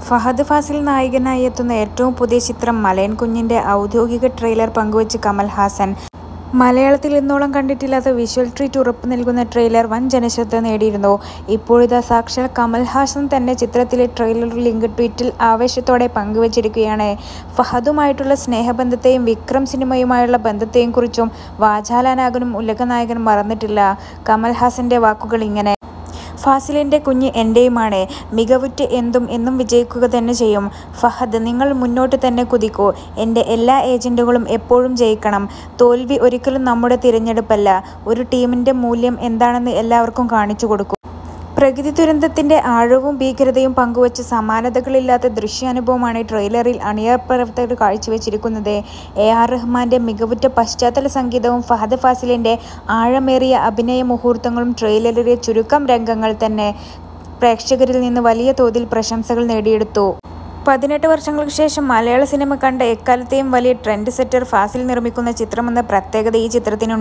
ഫഹദ് ഫാസിൽ നായകനായി എത്തുന്ന ഏറ്റവും പുതിയ ചിത്രം മലയൻ കുഞ്ഞിന്റെ ഔദ്യോഗിക ട്രെയിലർ പങ്കുവച്ച് കമൽ ഹാസൻ മലയാളത്തിൽ ഇന്നോളം കണ്ടിട്ടില്ലാത്ത വിഷ്വൽ ട്രീറ്റ് ഉറപ്പു നൽകുന്ന ട്രെയിലർ വൻ ജനശ്രദ്ധ നേടിയിരുന്നു ഇപ്പോഴിതാ സാക്ഷാൽ കമൽ ഹാസൻ തന്നെ ചിത്രത്തിലെ ട്രെയിലർ ലിങ്ക് ട്വീറ്റിൽ ആവേശത്തോടെ പങ്കുവച്ചിരിക്കുകയാണ് ഫഹദുമായിട്ടുള്ള സ്നേഹബന്ധത്തെയും വിക്രം സിനിമയുമായുള്ള ബന്ധത്തെയും കുറിച്ചും വാചാലനാകനും ഉലകനായകൻ മറന്നിട്ടില്ല കമൽ ഹാസന്റെ വാക്കുകൾ ഇങ്ങനെ ഫാസിലിൻ്റെ കുഞ്ഞ് എൻ്റെയുമാണ് മികവുറ്റ് എന്തും എന്നും വിജയിക്കുക തന്നെ ചെയ്യും ഫഹദ് നിങ്ങൾ മുന്നോട്ട് തന്നെ കുതിക്കൂ എൻ്റെ എല്ലാ ഏജൻറ്റുകളും എപ്പോഴും ജയിക്കണം തോൽവി ഒരിക്കലും നമ്മുടെ തിരഞ്ഞെടുപ്പല്ല ഒരു ടീമിൻ്റെ മൂല്യം എന്താണെന്ന് എല്ലാവർക്കും കാണിച്ചു കൊടുക്കും പ്രകൃതി ദുരന്തത്തിന്റെ ആഴവും ഭീകരതയും പങ്കുവച്ച് സമാനതകളില്ലാത്ത ദൃശ്യാനുഭവമാണ് ട്രെയിലറിൽ അണിയർ പ്രവർത്തകർ കാഴ്ചവെച്ചിരിക്കുന്നത് എ ആർ റഹ്മാന്റെ മികവുറ്റ പശ്ചാത്തല സംഗീതവും ഫഹദ് ഫാസിലിന്റെ ആഴമേറിയ അഭിനയ മുഹൂർത്തങ്ങളും ട്രെയിലറിലെ ചുരുക്കം രംഗങ്ങൾ തന്നെ പ്രേക്ഷകരിൽ നിന്ന് വലിയ തോതിൽ പ്രശംസകൾ നേടിയെടുത്തു പതിനെട്ട് വർഷങ്ങൾക്ക് ശേഷം മലയാള സിനിമ കണ്ട എക്കാലത്തെയും വലിയ ട്രെൻഡ് സെറ്റർ ഫാസിൽ നിർമ്മിക്കുന്ന ചിത്രമെന്ന പ്രത്യേകത ഈ ചിത്രത്തിനുണ്ട്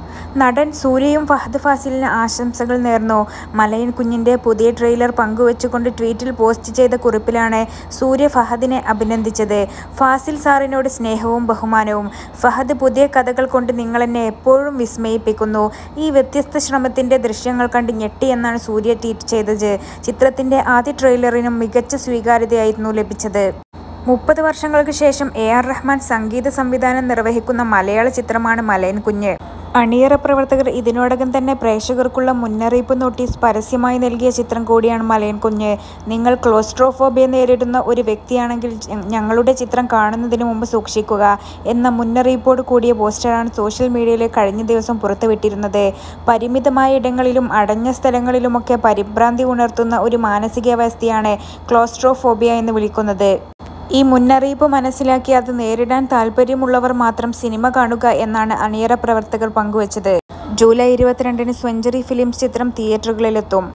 നടൻ സൂര്യയും ഫഹദ് ഫാസിലിന് ആശംസകൾ നേർന്നു മലയൻ കുഞ്ഞിന്റെ പുതിയ ട്രെയിലർ പങ്കുവച്ചുകൊണ്ട് ട്വീറ്റിൽ പോസ്റ്റ് ചെയ്ത കുറിപ്പിലാണ് സൂര്യ ഫഹദിനെ അഭിനന്ദിച്ചത് ഫാസിൽ സാറിനോട് സ്നേഹവും ബഹുമാനവും ഫഹദ് പുതിയ കഥകൾ കൊണ്ട് നിങ്ങളെന്നെ എപ്പോഴും വിസ്മയിപ്പിക്കുന്നു ഈ വ്യത്യസ്ത ശ്രമത്തിന്റെ ദൃശ്യങ്ങൾ കണ്ട് ഞെട്ടി എന്നാണ് സൂര്യ ട്വീറ്റ് ചെയ്തത് ചിത്രത്തിന്റെ ആദ്യ ട്രെയിലറിനും മികച്ച സ്വീകാര്യതയായിരുന്നു ലഭിച്ചത് മുപ്പത് വർഷങ്ങൾക്ക് ശേഷം എ ആർ റഹ്മാൻ സംഗീത സംവിധാനം നിർവഹിക്കുന്ന മലയാള ചിത്രമാണ് മലയൻ കുഞ്ഞ് അണിയറ പ്രവർത്തകർ ഇതിനോടകം തന്നെ പ്രേക്ഷകർക്കുള്ള മുന്നറിയിപ്പ് നോട്ടീസ് പരസ്യമായി നൽകിയ ചിത്രം കൂടിയാണ് മലയൻ കുഞ്ഞ് നിങ്ങൾ ക്ലോസ്ട്രോഫോബിയ നേരിടുന്ന ഒരു വ്യക്തിയാണെങ്കിൽ ഞങ്ങളുടെ ചിത്രം കാണുന്നതിന് മുമ്പ് സൂക്ഷിക്കുക എന്ന മുന്നറിയിപ്പോട് കൂടിയ പോസ്റ്ററാണ് സോഷ്യൽ മീഡിയയിൽ കഴിഞ്ഞ ദിവസം പുറത്തുവിട്ടിരുന്നത് പരിമിതമായ ഇടങ്ങളിലും അടഞ്ഞ സ്ഥലങ്ങളിലുമൊക്കെ പരിഭ്രാന്തി ഉണർത്തുന്ന ഒരു മാനസികാവസ്ഥയാണ് ക്ലോസ്ട്രോഫോബിയ എന്ന് വിളിക്കുന്നത് ഈ മുന്നറിയിപ്പ് മനസ്സിലാക്കി അത് നേരിടാൻ താല്പര്യമുള്ളവർ മാത്രം സിനിമ കാണുക എന്നാണ് അണിയറ പ്രവർത്തകർ പങ്കുവച്ചത് ജൂലൈ ഇരുപത്തിരണ്ടിന് സെഞ്ചുറി ഫിലിംസ് ചിത്രം തിയേറ്ററുകളിലെത്തും